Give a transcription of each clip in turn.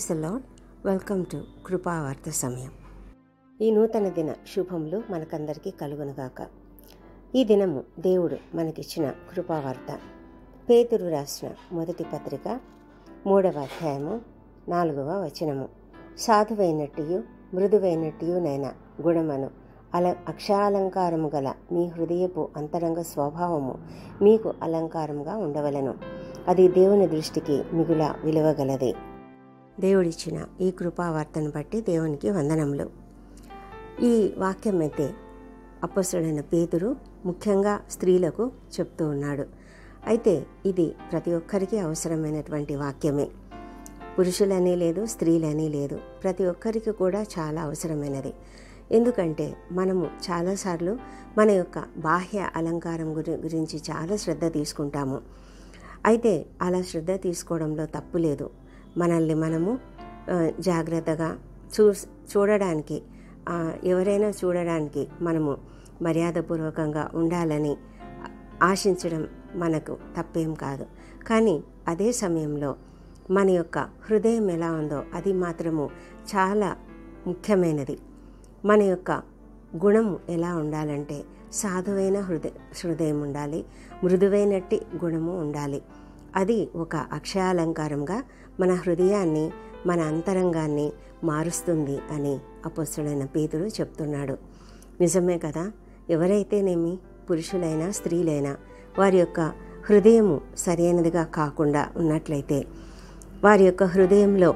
praise Lord welcome to కృపావార్త సమయం ఈ నూతన దిన శుభములు మనకందరికీ కలుగునుగాక ఈ దినము దేవుడు మనకిచ్చిన కృపావార్త పేతురు రాసిన మొదటి పత్రిక మూడవ అధ్యాయము నాలుగవ వచనము సాధువైనట్టు మృదువైనట్టునైన గుణమను అల అక్షరాలంకారము గల మీ హృదయపు అంతరంగ స్వభావము మీకు అలంకారంగా ఉండవలను అది దేవుని దృష్టికి మిగుల విలువగలదే దేవుడిచ్చిన ఈ కృపావార్తను బట్టి దేవునికి వందనములు ఈ వాక్యం అయితే అపసుడైన పేతురు ముఖ్యంగా స్త్రీలకు చెప్తూ ఉన్నాడు అయితే ఇది ప్రతి ఒక్కరికి అవసరమైనటువంటి వాక్యమే పురుషులనే లేదు స్త్రీలనే లేదు ప్రతి ఒక్కరికి కూడా చాలా అవసరమైనది ఎందుకంటే మనము చాలాసార్లు మన యొక్క బాహ్య అలంకారం గురి గురించి చాలా శ్రద్ధ తీసుకుంటాము అయితే అలా శ్రద్ధ తీసుకోవడంలో తప్పు లేదు మనల్ని మనము ఆ, జాగ్రత్తగా చూ చూడడానికి ఆ, ఎవరైనా చూడడానికి మనము మర్యాదపూర్వకంగా ఉండాలని ఆశించడం మనకు తప్పేం కాదు కానీ అదే సమయంలో మన యొక్క హృదయం ఎలా ఉందో అది మాత్రము చాలా ముఖ్యమైనది మన యొక్క గుణము ఎలా ఉండాలంటే సాధువైన హృదయ హృదయం ఉండాలి మృదువైనట్టి గుణము ఉండాలి అది ఒక అక్షయాలంకారంగా మన హృదయాన్ని మన అంతరంగాన్ని మారుస్తుంది అని అపస్తుడైన పేతుడు చెప్తున్నాడు నిజమే కదా ఎవరైతేనేమి పురుషులైనా స్త్రీలైనా వారి యొక్క హృదయము సరైనదిగా కాకుండా ఉన్నట్లయితే వారి యొక్క హృదయంలో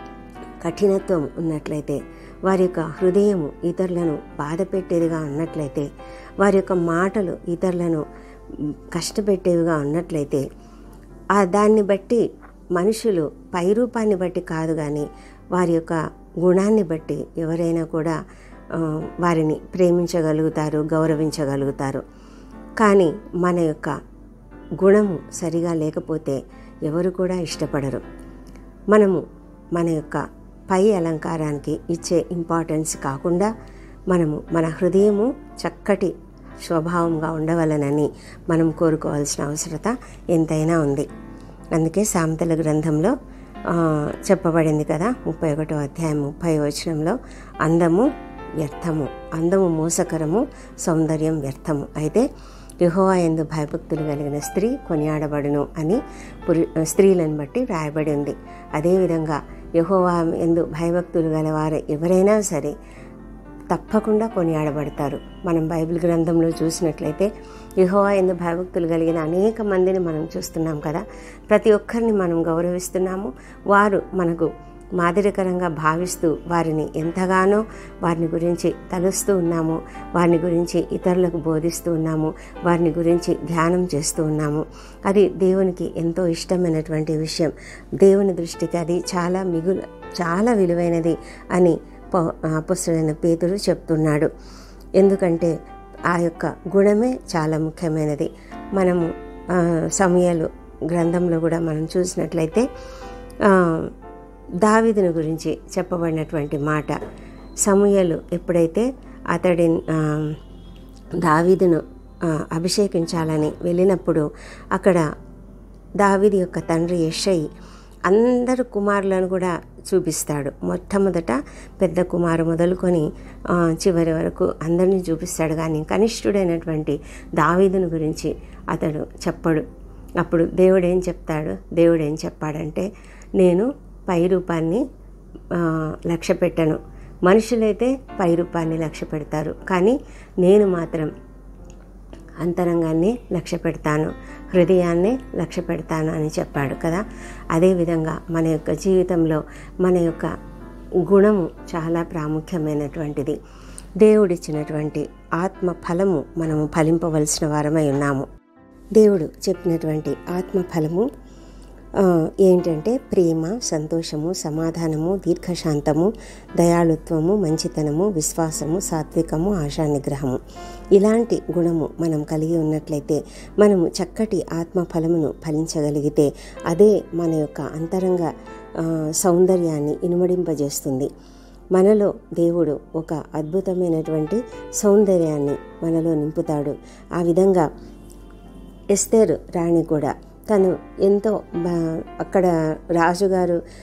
కఠినత్వం ఉన్నట్లయితే వారి యొక్క హృదయము ఇతరులను బాధ పెట్టేదిగా ఉన్నట్లయితే వారి యొక్క మాటలు ఇతరులను మ్, కష్టపెట్టేవిగా ఉన్నట్లయితే ఆ దాన్ని బట్టి మనుషులు పైరూపాన్ని బట్టి కాదు కానీ వారి యొక్క గుణాన్ని బట్టి ఎవరైనా కూడా ఆ, వారిని ప్రేమించగలుగుతారు గౌరవించగలుగుతారు కానీ మన యొక్క గుణము సరిగా లేకపోతే ఎవరు కూడా ఇష్టపడరు మనము మన యొక్క పై అలంకారానికి ఇచ్చే ఇంపార్టెన్స్ కాకుండా మనము మన హృదయము చక్కటి స్వభావంగా ఉండవలనని మనం కోరుకోవాల్సిన అవసరత ఎంతైనా ఉంది అందుకే సామెతల గ్రంథంలో ఆ, చెప్పబడింది కదా ముప్పై ఒకటో అధ్యాయం ముప్పై వచనంలో అందము వ్యర్థము అందము మోసకరము సౌందర్యం వ్యర్థము అయితే యెహోవా ఎందు భయభక్తులు కలిగిన స్త్రీ కొనియాడబడును అని పురు స్త్రీలను బట్టి వ్రాయబడి ఉంది అదేవిధంగా యెహోవా ఎందు భయభక్తులు గలవారు ఎవరైనా సరే తప్పకుండా కొనియాడబడతారు మనం బైబిల్ గ్రంథంలో చూసినట్లయితే యెహోవా ఎందు భయభక్తులు కలిగిన అనేక మందిని మనం చూస్తున్నాం కదా ప్రతి ఒక్కరిని మనం గౌరవిస్తున్నాము వారు మనకు మాదిరికరంగా భావిస్తూ వారిని ఎంతగానో వారిని గురించి తలుస్తూ ఉన్నాము వారిని గురించి ఇతరులకు బోధిస్తూ ఉన్నాము వారిని గురించి ధ్యానం చేస్తూ ఉన్నాము అది దేవునికి ఎంతో ఇష్టమైనటువంటి విషయం దేవుని దృష్టికి అది చాలా మిగులు చాలా విలువైనది అని పౌ- అపొస్తలుడైన పేతుడు చెప్తున్నాడు ఎందుకంటే ఆ యొక్క గుణమే చాలా ముఖ్యమైనది మనము ఆ, సమయాలు గ్రంథంలో కూడా మనం చూసినట్లయితే ఆ, దావీదుని గురించి చెప్పబడినటువంటి మాట సమూయలు ఎప్పుడైతే అతడి ఆ, దావీదును ఆ, అభిషేకించాలని వెళ్ళినప్పుడు అక్కడ దావీదు యొక్క తండ్రి యెషయి అందరు కుమారులను కూడా చూపిస్తాడు మొట్టమొదట పెద్ద కుమారు మొదలుకొని ఆ, చివరి వరకు అందరినీ చూపిస్తాడు కానీ కనిష్ఠుడైనటువంటి దావీదుని గురించి అతడు చెప్పడు అప్పుడు దేవుడు ఏం చెప్తాడు దేవుడు ఏం చెప్పాడంటే నేను పై రూపాన్ని ఆ, లక్ష్య పెట్టను మనుషులైతే పై రూపాన్ని లక్ష్య పెడతారు కానీ నేను మాత్రం అంతరంగాన్ని లక్ష్య పెడతాను హృదయాన్ని లక్ష్య పెడతాను అని చెప్పాడు కదా అదేవిధంగా మన యొక్క జీవితంలో మన యొక్క గుణము చాలా ప్రాముఖ్యమైనటువంటిది దేవుడిచ్చినటువంటి ఆత్మ ఫలము మనము ఫలింపవలసిన వారమై ఉన్నాము దేవుడు చెప్పినటువంటి ఆత్మ ఫలము ఆ, ఏంటంటే ప్రేమ సంతోషము సమాధానము దీర్ఘశాంతము దయాళుత్వము మంచితనము విశ్వాసము సాత్వికము ఆశా నిగ్రహము ఇలాంటి గుణము మనం కలిగి ఉన్నట్లయితే మనము చక్కటి ఆత్మ ఫలమును ఫలించగలిగితే అదే మన యొక్క అంతరంగ ఆ, సౌందర్యాన్ని ఇనుమడింపజేస్తుంది మనలో దేవుడు ఒక అద్భుతమైనటువంటి సౌందర్యాన్ని మనలో నింపుతాడు ఆ విధంగా ఎస్తేరు రాణి కూడా తను ఎంతో బా అక్కడ రాజుగారు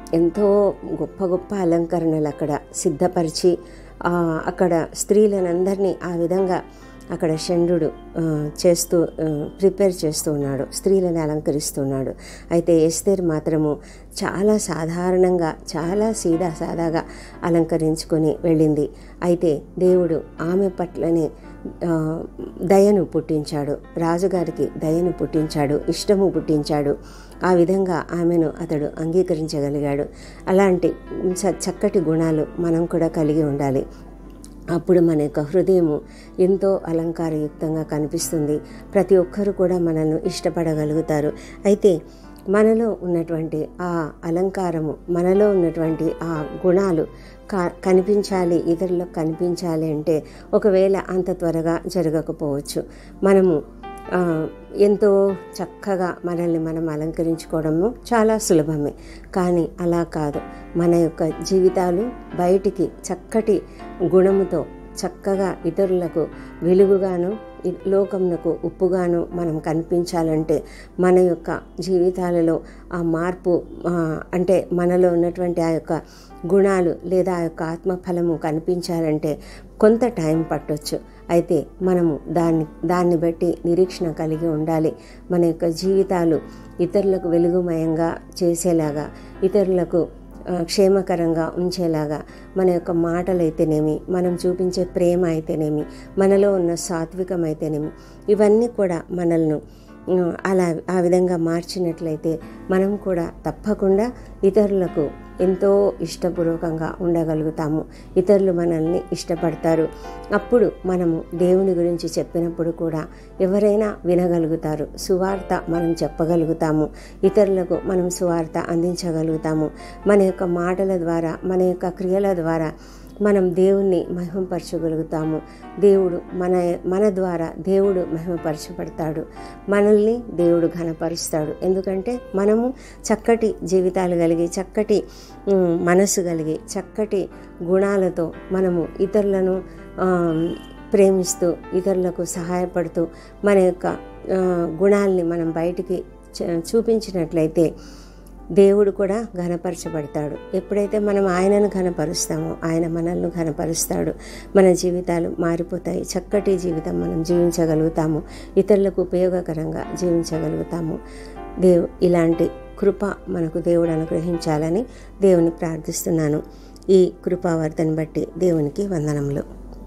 ఎంతో గొప్ప గొప్ప అలంకరణలు అక్కడ సిద్ధపరిచి ఆ, అక్కడ స్త్రీలనందరినీ ఆ విధంగా అక్కడ చంద్రుడు ఆ, చేస్తూ ఆ, ప్రిపేర్ చేస్తూ ఉన్నాడు స్త్రీలను అలంకరిస్తున్నాడు అయితే ఎస్తేర్ మాత్రము చాలా సాధారణంగా చాలా సీదా సాదాగా అలంకరించుకొని వెళ్ళింది అయితే దేవుడు ఆమె పట్లనే ఆ, దయను పుట్టించాడు రాజుగారికి దయను పుట్టించాడు ఇష్టము పుట్టించాడు ఆ విధంగా ఆమెను అతడు అంగీకరించగలిగాడు అలాంటి చ- చక్కటి గుణాలు మనం కూడా కలిగి ఉండాలి అప్పుడు మన యొక్క హృదయము ఎంతో అలంకారయుక్తంగా కనిపిస్తుంది ప్రతి ఒక్కరు కూడా మనల్ని ఇష్టపడగలుగుతారు అయితే మనలో ఉన్నటువంటి ఆ అలంకారము మనలో ఉన్నటువంటి ఆ గుణాలు క కనిపించాలి ఇతరులకు కనిపించాలి అంటే ఒకవేళ అంత త్వరగా జరగకపోవచ్చు మనము ఆ, ఎంతో చక్కగా మనల్ని మనం అలంకరించుకోవడము చాలా సులభమే కానీ అలా కాదు మన యొక్క జీవితాలు బయటికి చక్కటి గుణముతో చక్కగా ఇతరులకు వెలుగుగాను ఈ లోకమునకు ఉప్పుగాను మనం కనిపించాలంటే మన యొక్క జీవితాలలో ఆ మార్పు ఆ, అంటే మనలో ఉన్నటువంటి ఆ యొక్క గుణాలు లేదా ఆ యొక్క ఆత్మఫలము కనిపించాలంటే కొంత టైం పట్టొచ్చు అయితే మనము దాన్ని దాన్ని బట్టి నిరీక్షణ కలిగి ఉండాలి మన యొక్క జీవితాలు ఇతరులకు వెలుగుమయంగా చేసేలాగా ఇతరులకు ఆ, క్షేమకరంగా ఉంచేలాగా మన యొక్క మాటలైతేనేమి మనం చూపించే ప్రేమ అయితేనేమి మనలో ఉన్న సాత్వికం అయితేనేమి ఇవన్నీ కూడా మనల్ని ఉమ్, అలా ఆ విధంగా మార్చినట్లయితే మనం కూడా తప్పకుండా ఇతరులకు ఎంతో ఇష్టపూర్వకంగా ఉండగలుగుతాము ఇతరులు మనల్ని ఇష్టపడతారు అప్పుడు మనము దేవుని గురించి చెప్పినప్పుడు కూడా ఎవరైనా వినగలుగుతారు సువార్త మనం చెప్పగలుగుతాము ఇతరులకు మనం సువార్త అందించగలుగుతాము మన యొక్క మాటల ద్వారా మన యొక్క క్రియల ద్వారా మనం దేవుణ్ణి మహిమపరచగలుగుతాము దేవుడు మన మన ద్వారా దేవుడు మహిమపరచబడతాడు మనల్ని దేవుడు ఘనపరుస్తాడు ఎందుకంటే మనము చక్కటి జీవితాలు కలిగి చక్కటి ఉమ్, మనసు కలిగి చక్కటి గుణాలతో మనము ఇతరులను ఆ, ప్రేమిస్తూ ఇతరులకు సహాయపడుతూ మన యొక్క ఆ, గుణాల్ని మనం బయటికి చ- చూపించినట్లయితే దేవుడు కూడా ఘనపరచబడతాడు ఎప్పుడైతే మనం ఆయనను ఘనపరుస్తామో ఆయన మనల్ని ఘనపరుస్తాడు మన జీవితాలు మారిపోతాయి చక్కటి జీవితం మనం జీవించగలుగుతాము ఇతరులకు ఉపయోగకరంగా జీవించగలుగుతాము దేవు ఇలాంటి కృప మనకు దేవుడు అనుగ్రహించాలని దేవుని ప్రార్థిస్తున్నాను ఈ కృపావర్తను బట్టి దేవునికి వందనములు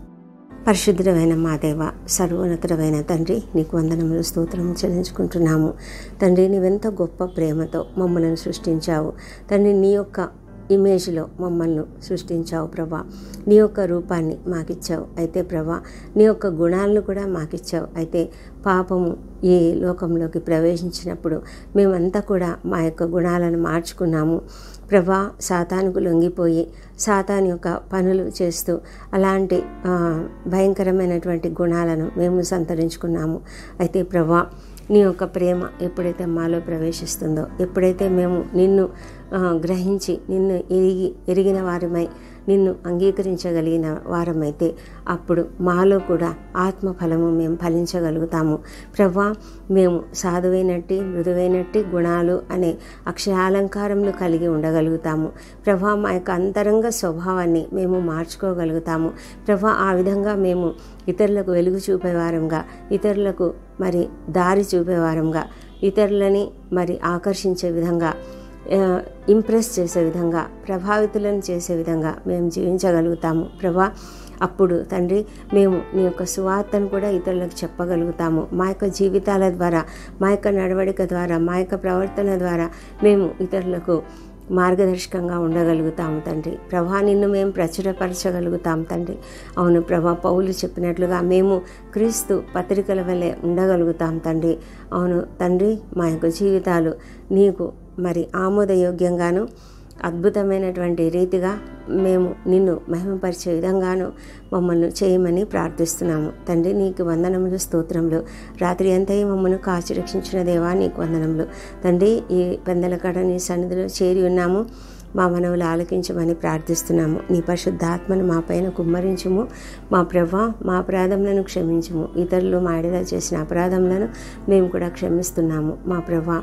పరిశుద్ధమైన మా దేవ సర్వోన్నతమైన తండ్రి నీకు వందనములు స్తోత్రం చెల్లించుకుంటున్నాము తండ్రి నీవెంత గొప్ప ప్రేమతో మమ్మల్ని సృష్టించావు తండ్రి నీ యొక్క ఇమేజ్లో మమ్మల్ని సృష్టించావు ప్రభా నీ యొక్క రూపాన్ని మాకిచ్చావు అయితే ప్రభా నీ యొక్క గుణాలను కూడా మాకిచ్చావు అయితే పాపము ఈ లోకంలోకి ప్రవేశించినప్పుడు మేమంతా కూడా మా యొక్క గుణాలను మార్చుకున్నాము ప్రభా సాతానుకు లొంగిపోయి సాతాన్ యొక్క పనులు చేస్తూ అలాంటి ఆ, భయంకరమైనటువంటి గుణాలను మేము సంతరించుకున్నాము అయితే ప్రభా నీ యొక్క ప్రేమ ఎప్పుడైతే మాలో ప్రవేశిస్తుందో ఎప్పుడైతే మేము నిన్ను ఆ, గ్రహించి నిన్ను ఎరిగి ఎరిగిన వారమై నిన్ను అంగీకరించగలిగిన వారమైతే అప్పుడు మాలో కూడా ఆత్మఫలము మేము ఫలించగలుగుతాము ప్రభా మేము సాధువైనట్టి మృదువైనట్టి గుణాలు అనే అక్షరాలంకారములు కలిగి ఉండగలుగుతాము ప్రభా మా యొక్క అంతరంగ స్వభావాన్ని మేము మార్చుకోగలుగుతాము ప్రభా ఆ విధంగా మేము ఇతరులకు వెలుగు చూపేవారంగా ఇతరులకు మరి దారి చూపేవారంగా ఇతరులని మరి ఆకర్షించే విధంగా ఆ, ఇంప్రెస్ చేసే విధంగా ప్రభావితులను చేసే విధంగా మేము జీవించగలుగుతాము ప్రభా అప్పుడు తండ్రి మేము నీ యొక్క సువార్తను కూడా ఇతరులకు చెప్పగలుగుతాము మా యొక్క జీవితాల ద్వారా మా యొక్క నడవడిక ద్వారా మా యొక్క ప్రవర్తన ద్వారా మేము ఇతరులకు మార్గదర్శకంగా ఉండగలుగుతాము తండ్రి ప్రభా నిన్ను మేము ప్రచురపరచగలుగుతాం తండ్రి అవును ప్రభా పౌలు చెప్పినట్లుగా మేము క్రీస్తు పత్రికల వల్లే ఉండగలుగుతాం తండ్రి అవును తండ్రి మా యొక్క జీవితాలు నీకు మరి ఆమోదయోగ్యంగాను అద్భుతమైనటువంటి రీతిగా మేము నిన్ను మహిమపరిచే విధంగాను మమ్మల్ని చేయమని ప్రార్థిస్తున్నాము తండ్రి నీకు వందనములు స్తోత్రములు రాత్రి అంతయు మమ్మల్ని కాచి రక్షించిన దేవా నీకు వందనములు తండ్రి ఈ పెందలకడ నీ సన్నిధిలో చేరి ఉన్నాము మా మనవులు ఆలకించమని ప్రార్థిస్తున్నాము నీ పరిశుద్ధాత్మను మా పైన కుమ్మరించుము మా ప్రభ మా అపరాధములను క్షమించుము ఇతరులు మా ఎడల చేసిన అపరాధములను మేము కూడా క్షమిస్తున్నాము మా ప్రభ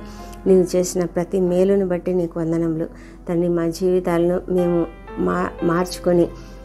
నీవు చేసిన ప్రతి మేలుని బట్టి నీకు వందనములు తండ్రి మా జీవితాలను మేము మా మార్చుకొని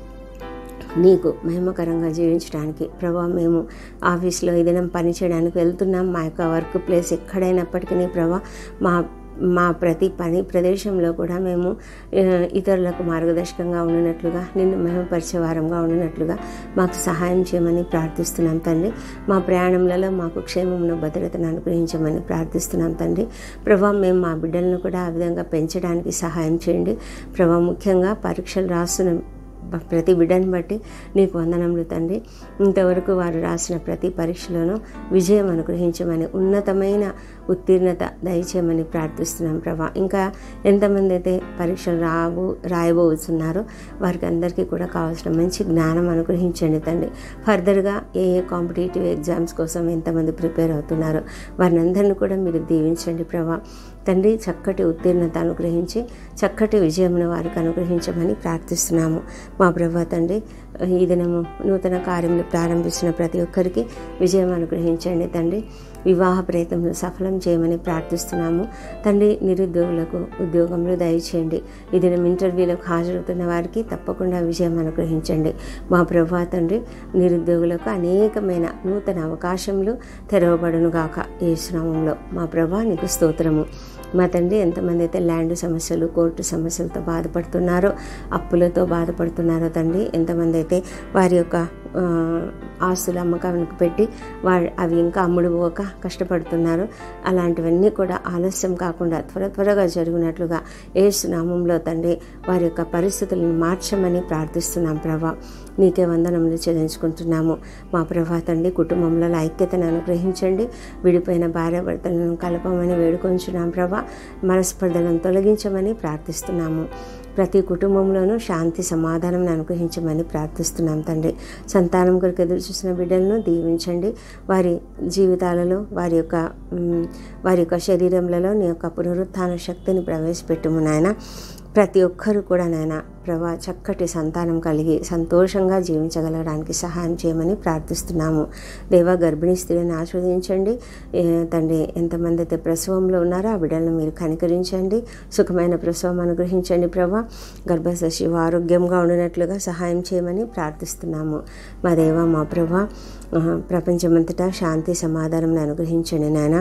నీకు మహిమకరంగా జీవించడానికి ప్రభా మేము ఆఫీస్లో ఈ దినం పనిచేయడానికి వెళ్తున్నాం మా యొక్క వర్క్ ప్లేస్ ఎక్కడైనప్పటికీ ప్రభా మా మా ప్రతి పని ప్రదేశంలో కూడా మేము ఆ, ఇతరులకు మార్గదర్శకంగా ఉండినట్లుగా నిన్ను మహిమపరిచే వారంగా ఉండినట్లుగా మాకు సహాయం చేయమని ప్రార్థిస్తున్నాం తండ్రి మా ప్రయాణంలో మాకు క్షేమమును భద్రతను అనుగ్రహించమని ప్రార్థిస్తున్నాం తండ్రి ప్రభా మేము మా బిడ్డలను కూడా ఆ విధంగా పెంచడానికి సహాయం చేయండి ప్రభా ముఖ్యంగా పరీక్షలు రాస్తున్న బ- ప్రతి బిడ్డని బట్టి నీకు వందనములు తండ్రి ఇంతవరకు వారు రాసిన ప్రతి పరీక్షలోనూ విజయం అనుగ్రహించమని ఉన్నతమైన ఉత్తీర్ణత దయచేయమని ప్రార్థిస్తున్నాం ప్రభా ఇంకా ఎంతమంది అయితే పరీక్షలు రాబో రాయబోతున్నారో వారికి అందరికీ కూడా కావాల్సిన మంచి జ్ఞానం అనుగ్రహించండి తండ్రి ఫర్దర్గా ఏ ఏ కాంపిటేటివ్ ఎగ్జామ్స్ కోసం ఎంతమంది ప్రిపేర్ అవుతున్నారో వారిని అందరినీ కూడా మీరు దీవించండి ప్రభా తండ్రి చక్కటి ఉత్తీర్ణత అనుగ్రహించి చక్కటి విజయమును వారికి అనుగ్రహించమని ప్రార్థిస్తున్నాము మా ప్రభా తండ్రి ఈ దినము నూతన కార్యములు ప్రారంభిస్తున్న ప్రతి ఒక్కరికి విజయం అనుగ్రహించండి తండ్రి వివాహ ప్రయత్నంలో సఫలం చేయమని ప్రార్థిస్తున్నాము తండ్రి నిరుద్యోగులకు ఉద్యోగంలో దయచేయండి ఈ దినం ఇంటర్వ్యూలకు హాజరవుతున్న వారికి తప్పకుండా విజయం అనుగ్రహించండి మా ప్రభా తండ్రి నిరుద్యోగులకు అనేకమైన నూతన అవకాశములు తెరవబడును గాక ఈ శ్రమంలో మా ప్రభా నీకు స్తోత్రము మా తండ్రి ఎంతమంది అయితే ల్యాండ్ సమస్యలు కోర్టు సమస్యలతో బాధపడుతున్నారో అప్పులతో బాధపడుతున్నారో తండ్రి ఎంతమంది అయితే వారి యొక్క ఆ, ఆస్తులు అమ్మకానికి పెట్టి వారు అవి ఇంకా అమ్ముడు పోక కష్టపడుతున్నారు అలాంటివన్నీ కూడా ఆలస్యం కాకుండా త్వర త్వరగా జరిగినట్లుగా ఏసు నామంలో తండ్రి వారి యొక్క పరిస్థితులను మార్చమని ప్రార్థిస్తున్నాం ప్రభా నీకే వందనములు చెల్లించుకుంటున్నాము మా ప్రభా తండ్రి కుటుంబంలో ఐక్యతను అనుగ్రహించండి విడిపోయిన భార్యాభర్తలను కలపమని వేడుకొంచున్నాం ప్రభా మనస్పర్ధలను తొలగించమని ప్రార్థిస్తున్నాము ప్రతి కుటుంబంలోనూ శాంతి సమాధానం అనుగ్రహించమని ప్రార్థిస్తున్నాం తండ్రి సంతానం కొరకు ఎదురు చూసిన బిడ్డలను దీవించండి వారి జీవితాలలో వారి యొక్క మ్, వారి యొక్క శరీరంలో నీ యొక్క పునరుత్థాన శక్తిని ప్రవేశపెట్టుము నాయన ప్రతి ఒక్కరూ కూడా నాయన ప్రభా చక్కటి సంతానం కలిగి సంతోషంగా జీవించగలగడానికి సహాయం చేయమని ప్రార్థిస్తున్నాము దేవ గర్భిణీ స్త్రీని ఆస్వాదించండి ఏ, తండ్రి ఎంతమంది అయితే ప్రసవంలో ఉన్నారో ఆ బిడ్డలను మీరు కనికరించండి సుఖమైన ప్రసవం అనుగ్రహించండి ప్రభా గర్భస్థ శివ ఆరోగ్యంగా ఉండినట్లుగా సహాయం చేయమని ప్రార్థిస్తున్నాము మా దేవ మా ప్రభా ఆ, ప్రపంచమంతటా శాంతి సమాధానం అనుగ్రహించండి నాయన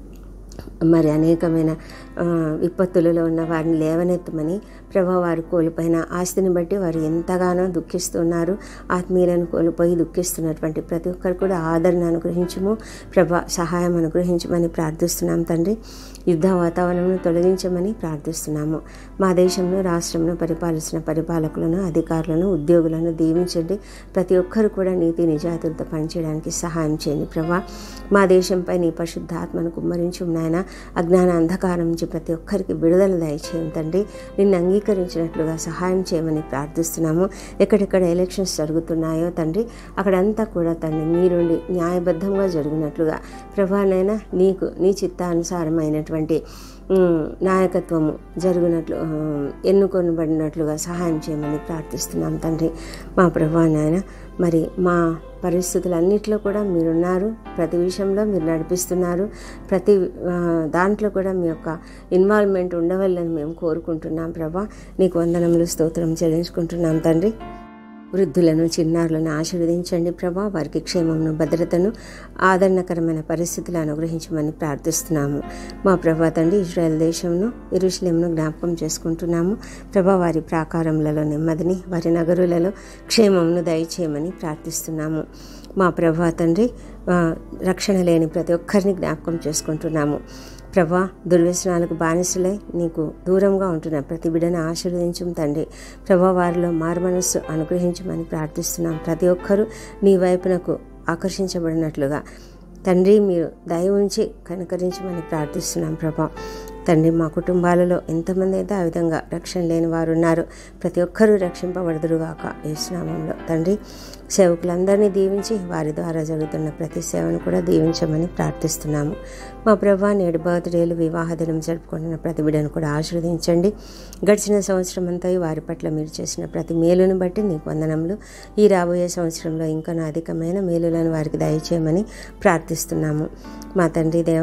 మరి అనేకమైన ఆ, విపత్తులలో ఉన్న వారిని లేవనెత్తమని ప్రభా వారు కోల్పోయిన ఆస్తిని బట్టి వారు ఎంతగానో దుఃఖిస్తున్నారు ఆత్మీయులను కోల్పోయి దుఃఖిస్తున్నటువంటి ప్రతి ఒక్కరు కూడా ఆదరణ అనుగ్రహించము ప్రభా సహాయం అనుగ్రహించమని ప్రార్థిస్తున్నాం తండ్రి యుద్ధ వాతావరణంను తొలగించమని ప్రార్థిస్తున్నాము మా దేశంలో రాష్ట్రంలో పరిపాలిస్తున్న పరిపాలకులను అధికారులను ఉద్యోగులను దీవించండి ప్రతి ఒక్కరు కూడా నీతి నిజాతులతో పనిచేయడానికి సహాయం చేయండి ప్రభా మా దేశంపై నీ పరిశుద్ధాత్మను కుమ్మరించు నాయన అజ్ఞాన అంధకారం నుంచి ప్రతి ఒక్కరికి విడుదల దయచేయండి తండ్రి నిన్ను అంగీకరించినట్లుగా సహాయం చేయమని ప్రార్థిస్తున్నాము ఎక్కడెక్కడ ఎలక్షన్స్ జరుగుతున్నాయో తండ్రి అక్కడంతా కూడా తండ్రి మీరుండి న్యాయబద్ధంగా జరిగినట్లుగా ప్రభానైనా నీకు నీ చిత్తానుసారమైనటువంటి ఉమ్, నాయకత్వము జరిగినట్లు ఆ, ఎన్నుకొనబడినట్లుగా సహాయం చేయమని ప్రార్థిస్తున్నాం తండ్రి మా ప్రభా నాయన మరి మా పరిస్థితులన్నిట్లో కూడా మీరున్నారు ప్రతి విషయంలో మీరు నడిపిస్తున్నారు ప్రతి ఆ, దాంట్లో కూడా మీ యొక్క ఇన్వాల్వ్మెంట్ ఉండవల్లని మేము కోరుకుంటున్నాం ప్రభా నీకు వందనములు స్తోత్రం చెల్లించుకుంటున్నాం తండ్రి వృద్ధులను చిన్నారులను ఆశీర్వదించండి ప్రభా వారికి క్షేమమును భద్రతను ఆదరణకరమైన పరిస్థితులు అనుగ్రహించమని ప్రార్థిస్తున్నాము మా ప్రభా తండ్రి ఇజ్రాయెల్ దేశంను ఇరుషులేమును జ్ఞాపకం చేసుకుంటున్నాము ప్రభా వారి ప్రాకారములలో నెమ్మదిని వారి నగరులలో క్షేమమును దయచేయమని ప్రార్థిస్తున్నాము మా ప్రభా తండ్రి ఆ, రక్షణ లేని ప్రతి ఒక్కరిని జ్ఞాపకం చేసుకుంటున్నాము ప్రభా దుర్వ్యసనాలకు బానిసలై నీకు దూరంగా ఉంటున్న ప్రతి బిడ్డను ఆశీర్వదించం తండ్రి ప్రభా వారిలో మారుమనస్సు అనుగ్రహించమని ప్రార్థిస్తున్నాం ప్రతి ఒక్కరూ నీ వైపునకు ఆకర్షించబడినట్లుగా తండ్రి మీరు దయ ఉంచి కనుకరించమని ప్రార్థిస్తున్నాం ప్రభా తండ్రి మా కుటుంబాలలో ఎంతమంది అయితే ఆ విధంగా రక్షణ లేని వారు ఉన్నారు ప్రతి ఒక్కరూ రక్షింపబడదురుగాక యేసునామంలో తండ్రి సేవకులందరినీ దీవించి వారి ద్వారా జరుగుతున్న ప్రతి సేవను కూడా దీవించమని ప్రార్థిస్తున్నాము మా ప్రభా నేడు బర్త్డేలు వివాహ దినం జరుపుకుంటున్న ప్రతి బిడ్డను కూడా ఆశీర్వదించండి గడిచిన సంవత్సరం అంతా వారి పట్ల మీరు చేసిన ప్రతి మేలును బట్టి నీకు వందనములు ఈ రాబోయే సంవత్సరంలో ఇంకా అధికమైన మేలులను వారికి దయచేయమని ప్రార్థిస్తున్నాము మా తండ్రి దేవ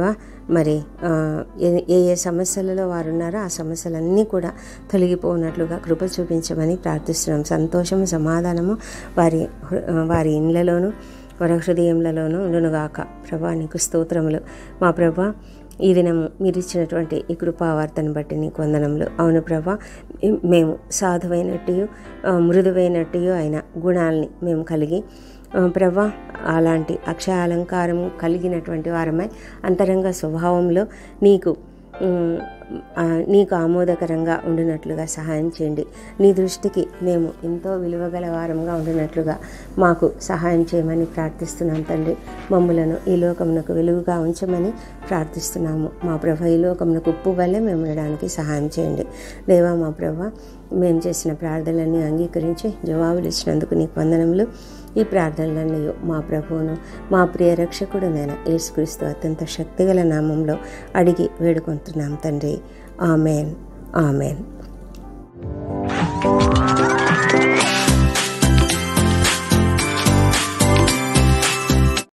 మరి ఆ, ఏ ఏ ఏ సమస్యలలో వారు ఉన్నారో ఆ సమస్యలన్నీ కూడా తొలగిపోనట్లుగా కృప చూపించమని ప్రార్థిస్తున్నాం సంతోషము సమాధానము వారి హృ- వారి ఇండ్లలోనూ వారి హృదయములలోనూ ఉండునుగాక ప్రభా నీకు స్తోత్రములు మా ప్రభా ఈ దినము మీరు ఇచ్చినటువంటి ఈ కృపావార్తను బట్టి నీకు వందనములు అవును ప్రభా మేము సాధువైనట్టు మృదువైనట్టు అయిన గుణాలని మేము కలిగి ఆ, ప్రభా అలాంటి అక్షయ అలంకారం కలిగినటువంటి వారమై అంతరంగ స్వభావంలో నీకు ఉమ్, ఆ, నీకు ఆమోదకరంగా ఉండినట్లుగా సహాయం చేయండి నీ దృష్టికి మేము ఎంతో విలువగల వారంగా ఉండినట్లుగా మాకు సహాయం చేయమని ప్రార్థిస్తున్నాం తండ్రి మమ్ములను ఈ లోకమునకు వెలుగుగా ఉంచమని ప్రార్థిస్తున్నాము మా ప్రభ ఈ లోకమునకు ఉప్పు వల్లే మేము ఉండడానికి సహాయం చేయండి దేవా మా ప్రభ మేము చేసిన ప్రార్థనలన్నీ అంగీకరించి జవాబులు ఇచ్చినందుకు నీకు వందనములు ఈ ప్రార్థనలన్నీ మా ప్రభువును మా ప్రియ రక్షకుడు నేను యేసుక్రీస్తు అత్యంత శక్తిగల నామంలో అడిగి వేడుకుంటున్నాం తండ్రి ఆమెన్ ఆమెన్